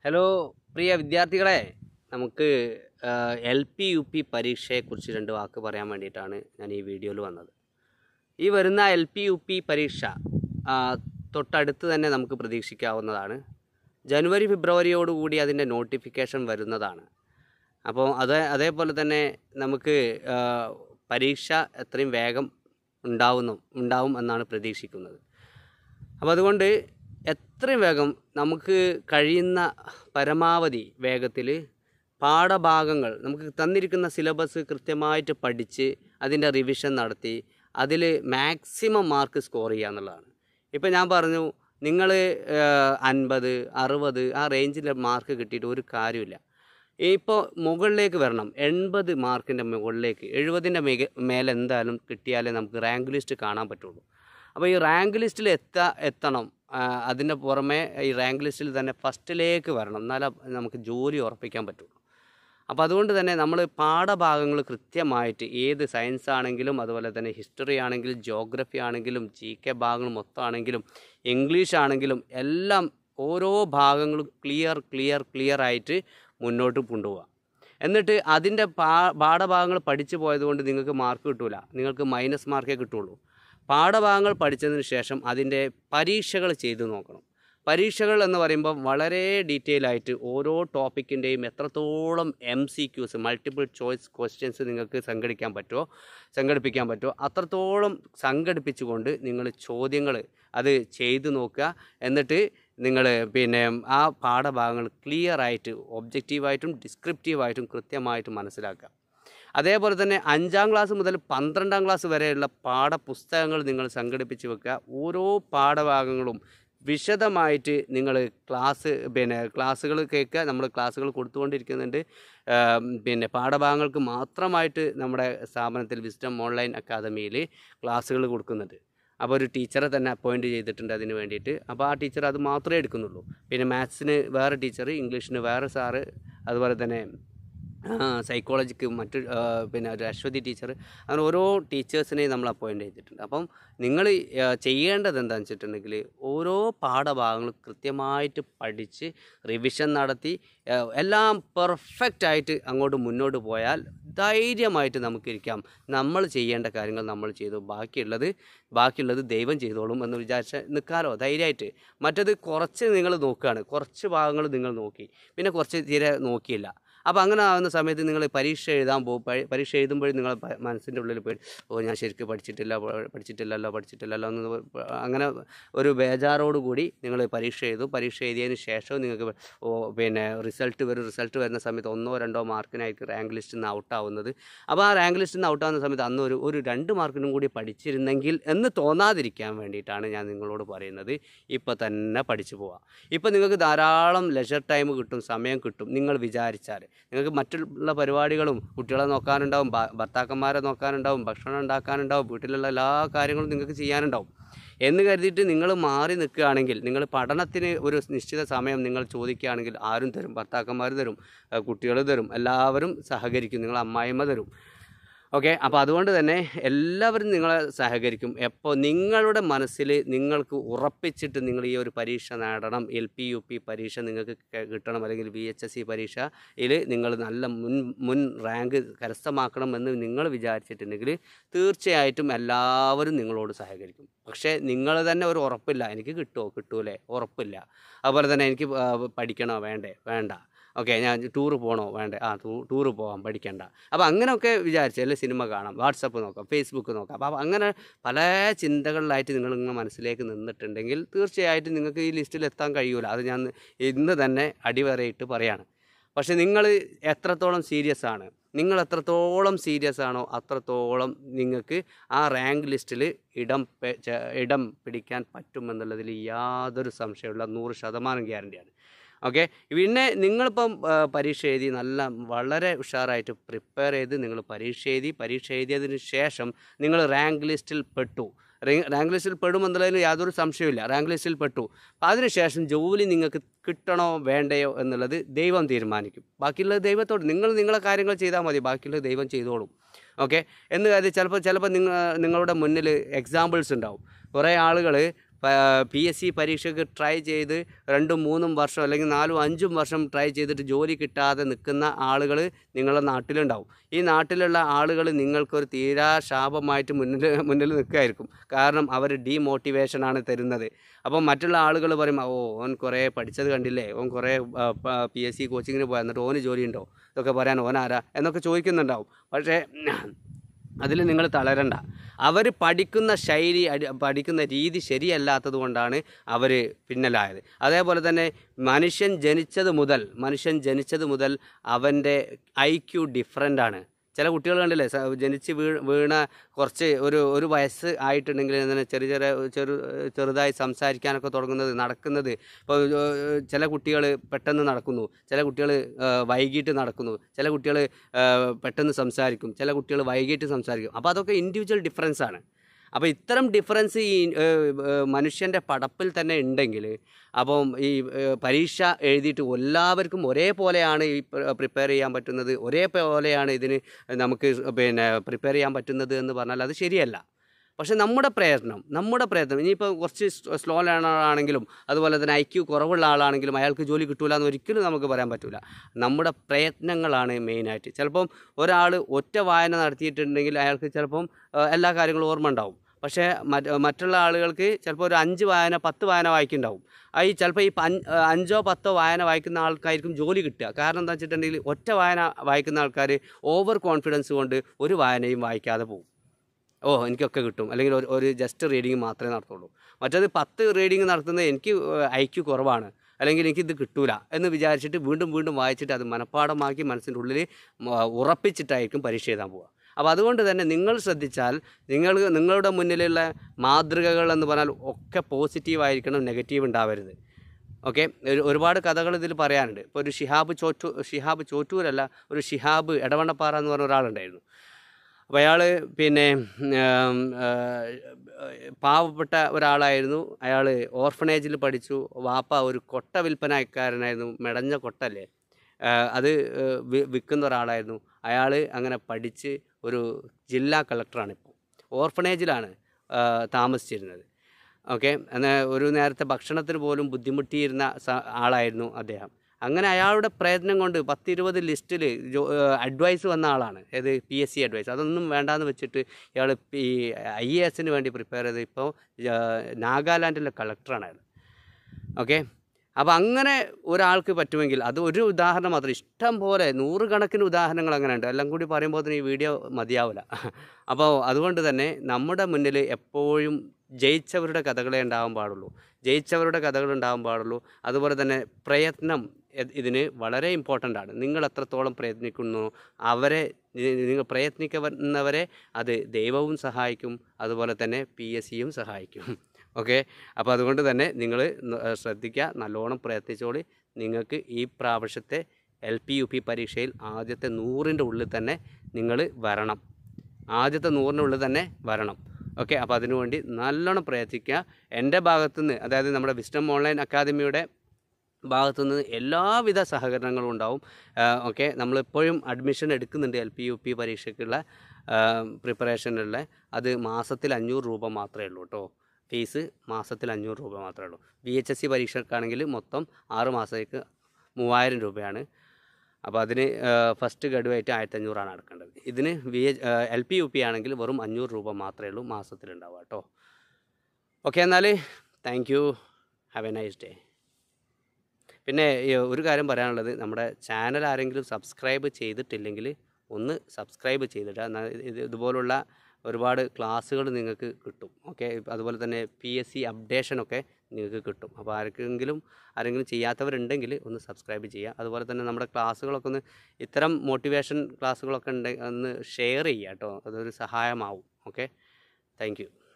hello പ്രിയ വിദ്യാർത്ഥികളെ നമുക്ക് എൽ പി യു പി പരീക്ഷയെക്കുറിച്ച് രണ്ട് വാക്ക് പറയാൻ വേണ്ടിയിട്ടാണ് ഞാൻ ഈ വീഡിയോയിൽ വന്നത് ഈ വരുന്ന എൽ പി യു പി പരീക്ഷ ആ, തൊട്ടടുത്ത് തന്നെ നമുക്ക് പ്രതീക്ഷിക്കാവുന്നതാണ് ജനുവരി ഫെബ്രുവരിയോടുകൂടി അതിൻ്റെ നോട്ടിഫിക്കേഷൻ വരുന്നതാണ് അപ്പോൾ അത് അതേപോലെ തന്നെ നമുക്ക് ആ, പരീക്ഷ എത്രയും വേഗം ഉണ്ടാവുന്നു ഉണ്ടാവും എന്നാണ് പ്രതീക്ഷിക്കുന്നത് അപ്പോൾ അതുകൊണ്ട് എത്രയും വേഗം നമുക്ക് കഴിയുന്ന പരമാവധി വേഗത്തിൽ പാഠഭാഗങ്ങൾ നമുക്ക് തന്നിരിക്കുന്ന സിലബസ് കൃത്യമായിട്ട് പഠിച്ച് അതിൻ്റെ റിവിഷൻ നടത്തി അതിൽ മാക്സിമം മാർക്ക് സ്കോർ ചെയ്യുക എന്നുള്ളതാണ് ഇപ്പം ഞാൻ പറഞ്ഞു നിങ്ങൾ അൻപത് അറുപത് ആ റേഞ്ചിലെ മാർക്ക് കിട്ടിയിട്ട് ഒരു കാര്യമില്ല ഇപ്പോൾ മുകളിലേക്ക് വരണം എൺപത് മാർക്കിൻ്റെ മുകളിലേക്ക് എഴുപതിൻ്റെ മിക മേലെ എന്തായാലും കിട്ടിയാലേ നമുക്ക് റാങ്ക് ലിസ്റ്റ് കാണാൻ പറ്റുള്ളൂ അപ്പോൾ ഈ റാങ്ക് ലിസ്റ്റിൽ എത്താ എത്തണം ആ, അതിൻ്റെ പുറമെ ഈ റാങ്ക് ലിസ്റ്റിൽ തന്നെ ഫസ്റ്റിലേക്ക് വരണം എന്നാലേ നമുക്ക് ജോലി ഉറപ്പിക്കാൻ പറ്റുള്ളൂ അപ്പോൾ അതുകൊണ്ട് തന്നെ നമ്മൾ പാഠഭാഗങ്ങൾ കൃത്യമായിട്ട് ഏത് സയൻസ് ആണെങ്കിലും അതുപോലെ തന്നെ ഹിസ്റ്ററി ആണെങ്കിലും ജോഗ്രഫി ആണെങ്കിലും ജി കെ ഭാഗങ്ങൾ മൊത്തം ആണെങ്കിലും ഇംഗ്ലീഷ് ആണെങ്കിലും എല്ലാം ഓരോ ഭാഗങ്ങളും ക്ലിയർ ക്ലിയർ ക്ലിയർ ആയിട്ട് മുന്നോട്ട് കൊണ്ടുപോവുക എന്നിട്ട് അതിൻ്റെ പാ പാഠഭാഗങ്ങൾ പഠിച്ചു പോയതുകൊണ്ട് നിങ്ങൾക്ക് മാർക്ക് കിട്ടൂല നിങ്ങൾക്ക് മൈനസ് മാർക്കേ കിട്ടുള്ളൂ പാഠഭാഗങ്ങൾ പഠിച്ചതിന് ശേഷം അതിൻ്റെ പരീക്ഷകൾ ചെയ്തു നോക്കണം പരീക്ഷകൾ എന്ന് പറയുമ്പോൾ വളരെ ഡീറ്റെയിൽ ആയിട്ട് ഓരോ ടോപ്പിക്കിൻ്റെയും എത്രത്തോളം M C Qs multiple choice questions നിങ്ങൾക്ക് സംഘടിക്കാൻ പറ്റുമോ സംഘടിപ്പിക്കാൻ പറ്റുമോ അത്രത്തോളം സംഘടിപ്പിച്ചുകൊണ്ട് നിങ്ങൾ ചോദ്യങ്ങൾ അത് ചെയ്തു നോക്കുക എന്നിട്ട് നിങ്ങൾ പിന്നെ ആ പാഠഭാഗങ്ങൾ ക്ലിയർ ആയിട്ട് ഒബ്ജക്റ്റീവായിട്ടും ഡിസ്ക്രിപ്റ്റീവായിട്ടും കൃത്യമായിട്ട് മനസ്സിലാക്കുക അതേപോലെ തന്നെ അഞ്ചാം ക്ലാസ് മുതൽ പന്ത്രണ്ടാം ക്ലാസ് വരെയുള്ള പാഠപുസ്തകങ്ങൾ നിങ്ങൾ സംഘടിപ്പിച്ച് വെക്കുക ഓരോ പാഠഭാഗങ്ങളും വിശദമായിട്ട് നിങ്ങൾ ക്ലാസ് പിന്നെ ക്ലാസ്സുകൾ കേൾക്കുക നമ്മൾ ക്ലാസ്സുകൾ കൊടുത്തുകൊണ്ടിരിക്കുന്നുണ്ട് ആം, പിന്നെ പാഠഭാഗങ്ങൾക്ക് മാത്രമായിട്ട് നമ്മുടെ സ്ഥാപനത്തിൽ വിസ്ഡം ഓൺലൈൻ അക്കാദമിയിൽ ക്ലാസ്സുകൾ കൊടുക്കുന്നുണ്ട് അപ്പോൾ ഒരു ടീച്ചറെ തന്നെ അപ്പോയിൻറ്റ് ചെയ്തിട്ടുണ്ട് അതിന് വേണ്ടിയിട്ട് അപ്പോൾ ആ ടീച്ചർ അത് മാത്രമേ എടുക്കുന്നുള്ളൂ പിന്നെ മാത്സിന് വേറെ ടീച്ചർ ഇംഗ്ലീഷിന് വേറെ സാറ് അതുപോലെ തന്നെ സൈക്കോളജിക്ക് മറ്റ് ആ, പിന്നെ ഒരു അശ്വതി ടീച്ചർ അങ്ങനെ ഓരോ ടീച്ചേഴ്സിനെയും നമ്മൾ അപ്പോയിൻ്റ് ചെയ്തിട്ടുണ്ട് അപ്പം നിങ്ങൾ ചെയ്യേണ്ടത് എന്താണെന്ന് വെച്ചിട്ടുണ്ടെങ്കിൽ ഓരോ പാഠഭാഗങ്ങളും കൃത്യമായിട്ട് പഠിച്ച് റിവിഷൻ നടത്തി ആ, എല്ലാം പെർഫെക്റ്റ് ആയിട്ട് അങ്ങോട്ട് മുന്നോട്ട് പോയാൽ ധൈര്യമായിട്ട് നമുക്കിരിക്കാം നമ്മൾ ചെയ്യേണ്ട കാര്യങ്ങൾ നമ്മൾ ചെയ്തു ബാക്കിയുള്ളത് ബാക്കിയുള്ളത് ദൈവം ചെയ്തോളും എന്ന് വിചാരിച്ച് നിൽക്കാലോ ധൈര്യമായിട്ട് മറ്റത് കുറച്ച് നിങ്ങൾ നോക്കുകയാണ് കുറച്ച് ഭാഗങ്ങൾ നിങ്ങൾ നോക്കി പിന്നെ കുറച്ച് തീരെ നോക്കിയില്ല അപ്പോൾ അങ്ങനെ ആവുന്ന സമയത്ത് നിങ്ങൾ പരീക്ഷ എഴുതാൻ പോകും പ- പരീക്ഷ എഴുതുമ്പോഴും നിങ്ങൾ മനസ്സിൻ്റെ ഉള്ളിൽ പോയി ഓ ഞാൻ ശരിക്കും പഠിച്ചിട്ടില്ല പ- പഠിച്ചിട്ടില്ലല്ലോ പഠിച്ചിട്ടില്ലല്ലോ എന്ന് പ- അങ്ങനെ ഒരു ബേജാറോട് കൂടി നിങ്ങൾ പരീക്ഷ എഴുതു പരീക്ഷ എഴുതിയതിന് ശേഷം നിങ്ങൾക്ക് ഓ പിന്നെ റിസൾട്ട് വരും റിസൾട്ട് വരുന്ന സമയത്ത് ഒന്നോ രണ്ടോ മാർക്കിനായിരിക്കും റാങ്ക് ലിസ്റ്റിൽ നിന്ന് ഔട്ടാവുന്നത് അപ്പോൾ ആ റാങ്ക് ലിസ്റ്റിൽ നിന്ന് ഔട്ടാവുന്ന സമയത്ത് അന്ന് ഒരു ഒരു രണ്ട് മാർക്കിനും കൂടി പഠിച്ചിരുന്നെങ്കിൽ എന്ന് തോന്നാതിരിക്കാൻ വേണ്ടിയിട്ടാണ് ഞാൻ നിങ്ങളോട് പറയുന്നത് ഇപ്പോൾ തന്നെ പഠിച്ചു പോവാം ഇപ്പോൾ നിങ്ങൾക്ക് ധാരാളം ലെഷർ ടൈം കിട്ടും സമയം കിട്ടും നിങ്ങൾ വിചാരിച്ചാൽ നിങ്ങൾക്ക് മറ്റുള്ള പരിപാടികളും കുട്ടികളെ നോക്കാനുണ്ടാവും ഭ- ഭർത്താക്കന്മാരെ നോക്കാനുണ്ടാവും ഭക്ഷണം ഉണ്ടാക്കാനുണ്ടാവും വീട്ടിലുള്ള എല്ലാ കാര്യങ്ങളും നിങ്ങൾക്ക് ചെയ്യാനുണ്ടാവും എന്ന് കരുതിയിട്ട് നിങ്ങൾ മാറി നിൽക്കുകയാണെങ്കിൽ നിങ്ങൾ പഠനത്തിന് ഒരു നിശ്ചിത സമയം നിങ്ങൾ ചോദിക്കുകയാണെങ്കിൽ ആരും തരും ഭർത്താക്കന്മാർ തരും കുട്ടികൾ തരും എല്ലാവരും സഹകരിക്കും നിങ്ങൾ അമ്മായിമ്മ തരും ഓക്കെ അപ്പോൾ അതുകൊണ്ട് തന്നെ എല്ലാവരും നിങ്ങളെ സഹകരിക്കും എപ്പോൾ നിങ്ങളുടെ മനസ്സിൽ നിങ്ങൾക്ക് ഉറപ്പിച്ചിട്ട് നിങ്ങൾ ഈ ഒരു പരീക്ഷ നേടണം എൽ പി യു പി പരീക്ഷ നിങ്ങൾക്ക് ക- കിട്ടണം അല്ലെങ്കിൽ വി എച്ച് എസ് സി പരീക്ഷയിൽ നിങ്ങൾ നല്ല മുൻ മുൻ റാങ്ക് കരസ്ഥമാക്കണം എന്ന് നിങ്ങൾ വിചാരിച്ചിട്ടുണ്ടെങ്കിൽ തീർച്ചയായിട്ടും എല്ലാവരും നിങ്ങളോട് സഹകരിക്കും പക്ഷേ നിങ്ങൾ തന്നെ ഒരു ഉറപ്പില്ല എനിക്ക് കിട്ടുമോ കിട്ടൂലേ ഉറപ്പില്ല അതുപോലെ തന്നെ എനിക്ക് ആ, പഠിക്കണോ വേണ്ടേ വേണ്ട ഓക്കെ ഞാൻ ടൂറ് പോകണോ വേണ്ടേ ആ ടൂ ടൂറ് പോകാം പഠിക്കണ്ട അപ്പോൾ അങ്ങനെയൊക്കെ വിചാരിച്ചു അല്ലെ സിനിമ കാണാം വാട്സപ്പ് നോക്കാം ഫേസ്ബുക്ക് നോക്കാം അപ്പോൾ അങ്ങനെ പല ചിന്തകളിലായിട്ട് നിങ്ങൾ ഇങ്ങനെ മനസ്സിലേക്ക് നിന്നിട്ടുണ്ടെങ്കിൽ തീർച്ചയായിട്ടും നിങ്ങൾക്ക് ഈ ലിസ്റ്റിൽ എത്താൻ കഴിയൂല അത് ഞാൻ ഇന്ന് തന്നെ അടിവരയിട്ട് പറയാണ് പക്ഷെ നിങ്ങൾ എത്രത്തോളം സീരിയസ് ആണ് നിങ്ങൾ എത്രത്തോളം സീരിയസ് ആണോ അത്രത്തോളം നിങ്ങൾക്ക് ആ റാങ്ക് ലിസ്റ്റിൽ ഇടം പെ- ചെ- ഇടം പിടിക്കാൻ പറ്റുമെന്നുള്ളതിൽ യാതൊരു സംശയമുള്ള നൂറ് ശതമാനം ഗ്യാരണ്ടിയാണ് ഓക്കെ പിന്നെ നിങ്ങളിപ്പം ആ, പരീക്ഷ എഴുതി നല്ല വളരെ ഉഷാറായിട്ട് പ്രിപ്പയർ ചെയ്ത് നിങ്ങൾ പരീക്ഷ എഴുതി പരീക്ഷ എഴുതിയതിന് ശേഷം നിങ്ങൾ റാങ്ക് ലിസ്റ്റിൽ പെട്ടു റി- റാങ്ക് ലിസ്റ്റിൽ പെടുമെന്നുള്ളതിന് യാതൊരു സംശയമില്ല റാങ്ക് ലിസ്റ്റിൽ പെട്ടു അപ്പം അതിനുശേഷം ജോലി നിങ്ങൾക്ക് കിട്ടണോ വേണ്ടയോ എന്നുള്ളത് ദൈവം തീരുമാനിക്കും ബാക്കിയുള്ളത് ദൈവത്തോട് നിങ്ങൾ നിങ്ങളെ കാര്യങ്ങൾ ചെയ്താൽ മതി ബാക്കിയുള്ളത് ദൈവം ചെയ്തോളും ഓക്കെ എന്ന് കരുതി ചിലപ്പോൾ ചിലപ്പോൾ നിങ്ങൾ നിങ്ങളുടെ മുന്നിൽ എക്സാമ്പിൾസ് ഉണ്ടാവും കുറേ ആളുകൾ പി എസ് സി പരീക്ഷയ്ക്ക് ട്രൈ ചെയ്ത് രണ്ടും മൂന്നും വർഷം അല്ലെങ്കിൽ നാലും അഞ്ചും വർഷം ട്രൈ ചെയ്തിട്ട് ജോലി കിട്ടാതെ നിൽക്കുന്ന ആളുകൾ നിങ്ങളുടെ നാട്ടിലുണ്ടാവും ഈ നാട്ടിലുള്ള ആളുകൾ നിങ്ങൾക്കൊരു തീരാ ശാപമായിട്ട് മുന്നിൽ മുന്നിൽ നിൽക്കുമായിരിക്കും കാരണം അവർ ഡീമോട്ടിവേഷനാണ് തരുന്നത് അപ്പം മറ്റുള്ള ആളുകൾ പറയും ഓ ഓൻ കുറേ പഠിച്ചത് കണ്ടില്ലേ ഓൻ കുറേ പി എസ് സി കോച്ചിങ്ങിന് പോയി എന്നിട്ട് ഓന് ജോലിയുണ്ടോ ഇതൊക്കെ പറയാൻ ഓൻ ആരാ എന്നൊക്കെ ചോദിക്കുന്നുണ്ടാവും പക്ഷേ അതിൽ നിങ്ങൾ തളരണ്ട അവർ പഠിക്കുന്ന ശൈലി അടി- പഠിക്കുന്ന രീതി ശരിയല്ലാത്തത് കൊണ്ടാണ് അവർ പിന്നലായത് അതേപോലെ തന്നെ മനുഷ്യൻ ജനിച്ചത് മുതൽ മനുഷ്യൻ ജനിച്ചത് മുതൽ അവൻ്റെ ഐ ക്യു ഡിഫറൻ്റ് ആണ് ചില കുട്ടികൾ കണ്ടില്ലേ സ- ജനിച്ച് വീ വീണ കുറച്ച് ഒരു ഒരു വയസ്സ് ആയിട്ടുണ്ടെങ്കിൽ തന്നെ ചെറിയ ചെറിയ ചെറു ചെറുതായി സംസാരിക്കാനൊക്കെ തുടങ്ങുന്നത് നടക്കുന്നത് ഇപ്പോൾ ചില കുട്ടികൾ പെട്ടെന്ന് നടക്കുന്നു ചില കുട്ടികൾ വൈകിട്ട് നടക്കുന്നു ചില കുട്ടികൾ പെട്ടെന്ന് സംസാരിക്കും ചില കുട്ടികൾ വൈകിട്ട് സംസാരിക്കും അപ്പോൾ അതൊക്കെ ഇൻഡിവിജ്വൽ ഡിഫറൻസ് ആണ് അപ്പോൾ ഇത്തരം ഡിഫറൻസ് ഈ മനുഷ്യൻ്റെ പടപ്പിൽ തന്നെ ഉണ്ടെങ്കിൽ അപ്പം ഈ ഏഹ്, പരീക്ഷ എഴുതിയിട്ട് എല്ലാവർക്കും ഒരേപോലെയാണ് ഈ പ്രിപ്പയർ ചെയ്യാൻ പറ്റുന്നത് ഒരേപോലെയാണ് ഇതിന് നമുക്ക് പിന്നെ പ്രിപ്പയർ ചെയ്യാൻ പറ്റുന്നത് എന്ന് പറഞ്ഞാൽ അത് ശരിയല്ല പക്ഷെ നമ്മുടെ പ്രയത്നം നമ്മുടെ പ്രയത്നം ഇനിയിപ്പോൾ കുറച്ച് സ്ലോ ലേണർ ആണെങ്കിലും അതുപോലെ തന്നെ ഐ ക്യു കുറവുള്ള ആളാണെങ്കിലും അയാൾക്ക് ജോലി കിട്ടൂല എന്ന് ഒരിക്കലും നമുക്ക് പറയാൻ പറ്റില്ല നമ്മുടെ പ്രയത്നങ്ങളാണ് മെയിനായിട്ട് ചിലപ്പം ഒരാൾ ഒറ്റ വായന നടത്തിയിട്ടുണ്ടെങ്കിൽ അയാൾക്ക് ചിലപ്പം ആ, എല്ലാ കാര്യങ്ങളും ഓർമ്മ ഉണ്ടാവും പക്ഷേ മറ്റ് മറ്റുള്ള ആളുകൾക്ക് ചിലപ്പോൾ ഒരു അഞ്ച് വായന പത്ത് വായന വായിക്കുന്നുണ്ടാവും ആ ഈ ചിലപ്പോൾ ഈ പഞ്ച് അഞ്ചോ പത്തോ വായന വായിക്കുന്ന ആൾക്കാർക്കും ജോലി കിട്ടുക കാരണം എന്താ വെച്ചിട്ടുണ്ടെങ്കിൽ ഒറ്റ വായന വായിക്കുന്ന ആൾക്കാർ ഓവർ കോൺഫിഡൻസ് കൊണ്ട് ഒരു വായനയും വായിക്കാതെ പോകും ഓ എനിക്കൊക്കെ കിട്ടും അല്ലെങ്കിൽ ഒരു ഒരു ജസ്റ്റ് റീഡിങ് മാത്രമേ നടത്തുള്ളൂ മറ്റേത് പത്ത് റീഡിങ് നടത്തുന്നത് എനിക്ക് ഐക്യു കുറവാണ് അല്ലെങ്കിൽ എനിക്കിത് കിട്ടൂല എന്ന് വിചാരിച്ചിട്ട് വീണ്ടും വീണ്ടും വായിച്ചിട്ട് അത് മനഃപ്പാടമാക്കി മനസ്സിൻ്റെ ഉള്ളിൽ മ- ഉറപ്പിച്ചിട്ടായിരിക്കും പരീക്ഷ എഴുതാൻ പോവുക അപ്പോൾ അതുകൊണ്ട് തന്നെ നിങ്ങൾ ശ്രദ്ധിച്ചാൽ നിങ്ങൾ നിങ്ങളുടെ മുന്നിലുള്ള മാതൃകകൾ എന്ന് പറഞ്ഞാൽ ഒക്കെ പോസിറ്റീവ് ആയിരിക്കണം നെഗറ്റീവ് ഉണ്ടാവരുത് ഓക്കെ ഒരു ഒരുപാട് കഥകൾ ഇതിൽ പറയാനുണ്ട് ഇപ്പോൾ ഒരു ഷിഹാബ് ചോറ്റൂ ഷിഹാബ് ചോറ്റൂരല്ല ഒരു ഷിഹാബ് എടവണ്ണപ്പാറ എന്ന് പറഞ്ഞ ഒരാളുണ്ടായിരുന്നു അപ്പോൾ അയാൾ പിന്നെ ഉം, ആ, പാവപ്പെട്ട ഒരാളായിരുന്നു അയാൾ ഓർഫനേജിൽ പഠിച്ചു വാപ്പ ഒരു കൊട്ട വിൽപ്പനക്കാരനായിരുന്നു മെടഞ്ഞ കൊട്ടല്ലേ ആ, അത് ഏഹ്, വി- വിൽക്കുന്ന ഒരാളായിരുന്നു അയാൾ അങ്ങനെ പഠിച്ച് ഒരു ജില്ലാ കളക്ടറാണ് ഇപ്പോൾ ഓർഫനേജിലാണ് ആ, താമസിച്ചിരുന്നത് ഓക്കെ എന്നാൽ ഒരു നേരത്തെ ഭക്ഷണത്തിന് പോലും ബുദ്ധിമുട്ടിയിരുന്ന സ- ആളായിരുന്നു അദ്ദേഹം അങ്ങനെ അയാളുടെ പ്രയത്നം കൊണ്ട് പത്തിരുപത് ലിസ്റ്റിൽ അഡ്വൈസ് വന്ന ആളാണ് ഏത് പി എസ് സി അഡ്വൈസ് അതൊന്നും വേണ്ടാന്ന് വെച്ചിട്ട് ഇയാൾ ഈ ഐ എ എസിന് വേണ്ടി പ്രിപ്പയർ ചെയ്ത് ഇപ്പോൾ നാഗാലാൻഡിലെ കളക്ടറാണ് അയാൾ ഓക്കെ അപ്പോൾ അങ്ങനെ ഒരാൾക്ക് പറ്റുമെങ്കിൽ അത് ഒരു ഉദാഹരണം മാത്രം ഇഷ്ടം പോലെ നൂറുകണക്കിന് ഉദാഹരണങ്ങൾ അങ്ങനെ ഉണ്ട് എല്ലാം കൂടി പറയുമ്പോൾ തന്നെ ഈ വീഡിയോ മതിയാവില്ല അപ്പോൾ അതുകൊണ്ട് തന്നെ നമ്മുടെ മുന്നിൽ എപ്പോഴും ജയിച്ചവരുടെ കഥകളെ ഉണ്ടാവാൻ പാടുള്ളൂ ജയിച്ചവരുടെ കഥകൾ ഉണ്ടാവാൻ പാടുള്ളൂ അതുപോലെ തന്നെ പ്രയത്നം എ- ഇതിന് വളരെ ഇമ്പോർട്ടൻ്റ് ആണ് നിങ്ങൾ എത്രത്തോളം പ്രയത്നിക്കുന്നു അവരെ നി- നിങ്ങൾ പ്രയത്നിക്കുന്നവരെ അത് ദൈവവും സഹായിക്കും അതുപോലെ തന്നെ പി എസ് സിയും സഹായിക്കും ഓക്കെ അപ്പോൾ അതുകൊണ്ട് തന്നെ നിങ്ങൾ ശ്രദ്ധിക്കുക നല്ലോണം പ്രയത്നിച്ചോളി നിങ്ങൾക്ക് ഈ പ്രാവശ്യത്തെ എൽ പി യു പി പരീക്ഷയിൽ ആദ്യത്തെ നൂറിൻ്റെ ഉള്ളിൽ തന്നെ നിങ്ങൾ വരണം ആദ്യത്തെ നൂറിൻ്റെ ഉള്ളിൽ തന്നെ വരണം ഓക്കെ അപ്പോൾ അതിനുവേണ്ടി നല്ലോണം പ്രയത്നിക്കുക എൻ്റെ ഭാഗത്തുനിന്ന് അതായത് നമ്മുടെ വിസ്റ്റം ഓൺലൈൻ അക്കാദമിയുടെ ഭാഗത്തുനിന്ന് എല്ലാവിധ സഹകരണങ്ങളും ഉണ്ടാവും ഓക്കെ നമ്മളിപ്പോഴും അഡ്മിഷൻ എടുക്കുന്നുണ്ട് എൽ പി യു പി പരീക്ഷയ്ക്കുള്ള പ്രിപ്പറേഷനുള്ള അത് മാസത്തിൽ അഞ്ഞൂറ് രൂപ മാത്രമേ ഉള്ളൂ കേട്ടോ ഫീസ് മാസത്തിൽ അഞ്ഞൂറ് രൂപ മാത്രമേ ഉള്ളൂ വി എച്ച് എസ് സി പരീക്ഷക്കാണെങ്കിൽ മൊത്തം ആറ് മാസത്തേക്ക് മൂവായിരം രൂപയാണ് അപ്പോൾ അതിന് ഫസ്റ്റ് ഗഡുവായിട്ട് ആയിരത്തി അഞ്ഞൂറാണ് അടക്കേണ്ടത് ഇതിന് V L P U P ആണെങ്കിൽ വെറും അഞ്ഞൂറ് രൂപ മാത്രമേ ഉള്ളൂ മാസത്തിലുണ്ടാവുക കേട്ടോ ഓക്കെ എന്നാൽ thank you have a nice day പിന്നെ ഈ ഒരു കാര്യം പറയാനുള്ളത് നമ്മുടെ ചാനൽ ആരെങ്കിലും സബ്സ്ക്രൈബ് ചെയ്തിട്ടില്ലെങ്കിൽ ഒന്ന് സബ്സ്ക്രൈബ് ചെയ്തിട്ട് എന്നാൽ ഇത് ഇതുപോലുള്ള ഒരുപാട് ക്ലാസ്സുകൾ നിങ്ങൾക്ക് കിട്ടും ഓക്കെ അതുപോലെ തന്നെ പി എസ് സി അപ്ഡേഷനൊക്കെ നിങ്ങൾക്ക് കിട്ടും അപ്പോൾ ആർക്കെങ്കിലും ആരെങ്കിലും ചെയ്യാത്തവരുണ്ടെങ്കിൽ ഒന്ന് സബ്സ്ക്രൈബ് ചെയ്യുക അതുപോലെ തന്നെ നമ്മുടെ ക്ലാസ്സുകളൊക്കെ ഒന്ന് ഇത്തരം മോട്ടിവേഷൻ ക്ലാസ്സുകളൊക്കെ ഉണ്ടെങ്കിൽ ഒന്ന് ഷെയർ ചെയ്യുക കേട്ടോ അതൊരു സഹായമാവും ഓക്കെ താങ്ക് യു